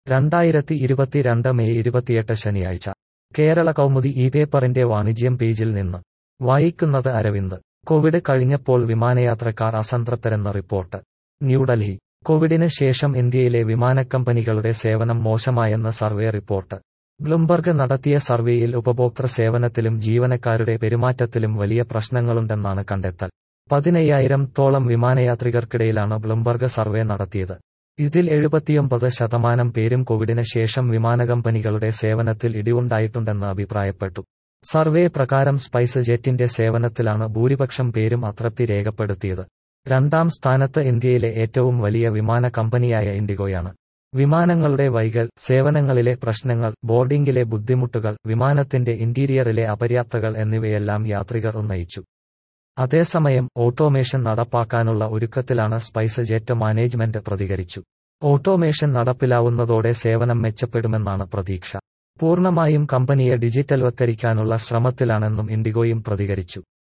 രണ്ടായിരത്തി ഇരുപത്തിരണ്ട് മെയ് ഇരുപത്തിയെട്ട് ശനിയാഴ്ച കേരള കൗമുദി ഈ പേപ്പറിന്റെ വാണിജ്യം പേജിൽ നിന്ന് വായിക്കുന്നത് അരവിന്ദ് കോവിഡ് കഴിഞ്ഞപ്പോൾ വിമാനയാത്രക്കാർ അസംതൃപ്തരെന്ന റിപ്പോർട്ട് ന്യൂഡൽഹി കോവിഡിന് ശേഷം ഇന്ത്യയിലെ വിമാനക്കമ്പനികളുടെ സേവനം മോശമായെന്ന് സർവേ റിപ്പോർട്ട് ബ്ലൂംബർഗ് നടത്തിയ സർവേയിൽ ഉപഭോക്തൃ സേവനത്തിലും ജീവനക്കാരുടെ പെരുമാറ്റത്തിലും വലിയ പ്രശ്നങ്ങളുണ്ടെന്നാണ് കണ്ടെത്തൽ പതിനയ്യായിരം തോളം വിമാനയാത്രികർക്കിടയിലാണ് ബ്ലൂംബർഗ് സർവേ നടത്തിയത് ഇതിൽ എഴുപത്തിയൊമ്പത് ശതമാനം പേരും കോവിഡിന് ശേഷം വിമാനക്കമ്പനികളുടെ സേവനത്തിൽ ഇടിവുണ്ടായിട്ടുണ്ടെന്ന് അഭിപ്രായപ്പെട്ടു സർവേ പ്രകാരം സ്പൈസ് ജെറ്റിന്റെ സേവനത്തിലാണ് ഭൂരിപക്ഷം പേരും അതൃപ്തി രേഖപ്പെടുത്തിയത് രണ്ടാം സ്ഥാനത്ത് ഇന്ത്യയിലെ ഏറ്റവും വലിയ വിമാന കമ്പനിയായ ഇൻഡിഗോയാണ് വിമാനങ്ങളുടെ വൈകൽ സേവനങ്ങളിലെ പ്രശ്നങ്ങൾ ബോർഡിംഗിലെ ബുദ്ധിമുട്ടുകൾ വിമാനത്തിന്റെ ഇന്റീരിയറിലെ അപര്യാപ്തകൾ എന്നിവയെല്ലാം യാത്രികർ ഉന്നയിച്ചു അതേസമയം ഓട്ടോമേഷൻ നടപ്പാക്കാനുള്ള ഒരുക്കത്തിലാണ് സ്പൈസ് ജെറ്റ് മാനേജ്മെന്റ് പ്രതികരിച്ചു ഓട്ടോമേഷൻ നടപ്പിലാവുന്നതോടെ സേവനം മെച്ചപ്പെടുമെന്നാണ് പ്രതീക്ഷ പൂർണ്ണമായും കമ്പനിയെ ഡിജിറ്റൽവത്കരിക്കാനുള്ള ശ്രമത്തിലാണെന്നും ഇൻഡിഗോയും പ്രതികരിച്ചു